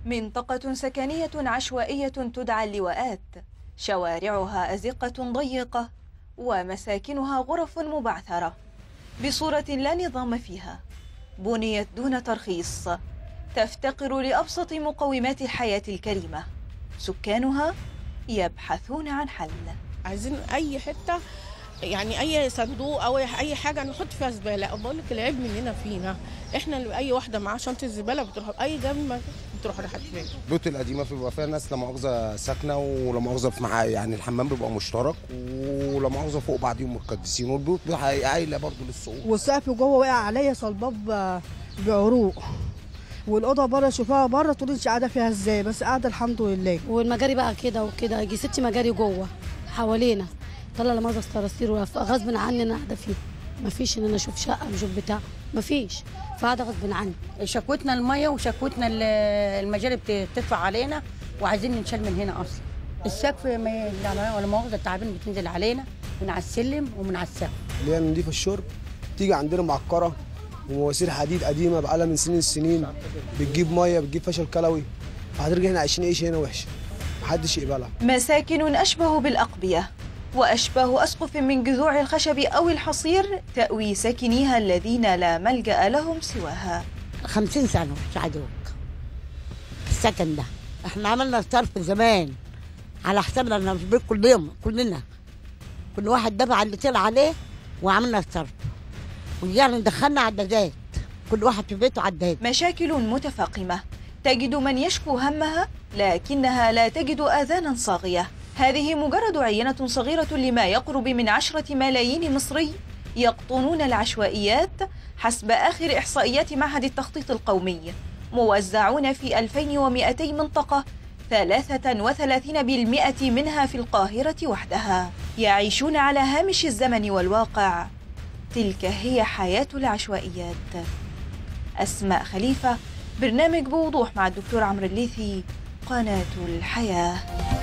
منطقة سكنية عشوائية تدعى اللواءات شوارعها أزقة ضيقة ومساكنها غرف مبعثرة بصورة لا نظام فيها بنيت دون ترخيص تفتقر لأبسط مقومات الحياة الكريمة سكانها يبحثون عن حل عايزين اي حته يعني اي صندوق او اي حاجه نحط فيها زباله بقول لك العيب مننا فينا احنا اللي اي واحده معاها شنطه زباله بتروح اي جنب بتروح راحت فين البيوت القديمه بيبقى فيها ناس لا مؤاخذه ساكنه ولا مؤاخذه في مع يعني الحمام بيبقى مشترك ولا مؤاخذه فوق بعضهم متقدسين والبيوت عايله برضه للسقوط والسقف جوه وقع عليا صلباب بعروق والاوضه بره شوفها بره تقول انت قاعده فيها ازاي بس قاعده الحمد لله والمجاري بقى كده وكده يجي ست مجاري جوه حوالينا طلع لماذا الصراصير غصب عني انا قاعده فيه مفيش ان انا اشوف شقه اشوف بتاع مفيش فقاعده غصب عني شكوتنا الميه وشكوتنا المجاري بتدفع علينا وعايزين ننشال من هنا اصلا السقف ما ولا مؤاخذه التعابين بتنزل علينا من على السلم ومن على السقف اللي هي نضيف الشرب تيجي عندنا معكره ومواسير حديد قديمه بقالها من سنين السنين بتجيب ميه بتجيب فشل كلوي فهترجع احنا عايشين عيشه هنا وحشه محدش يقبلها مساكن اشبه بالاقبيه واشبه اسقف من جذوع الخشب او الحصير تاوي ساكنيها الذين لا ملجا لهم سواها خمسين سنه ساعدوك السكن ده احنا عملنا صرف زمان على حسابنا لنا في البيت كل يوم كلنا كل واحد دفع اللي طلع عليه وعملنا الصرف ويعني دخلنا عدادات كل واحد في بيته عداد مشاكل متفاقمة تجد من يشكو همها لكنها لا تجد آذانا صاغية هذه مجرد عينة صغيرة لما يقرب من عشرة ملايين مصري يقطنون العشوائيات حسب آخر إحصائيات معهد التخطيط القومي موزعون في 2200 منطقة 33% منها في القاهرة وحدها يعيشون على هامش الزمن والواقع تلك هي حياة العشوائيات أسماء خليفة برنامج بوضوح مع الدكتور عمرو الليثي قناة الحياة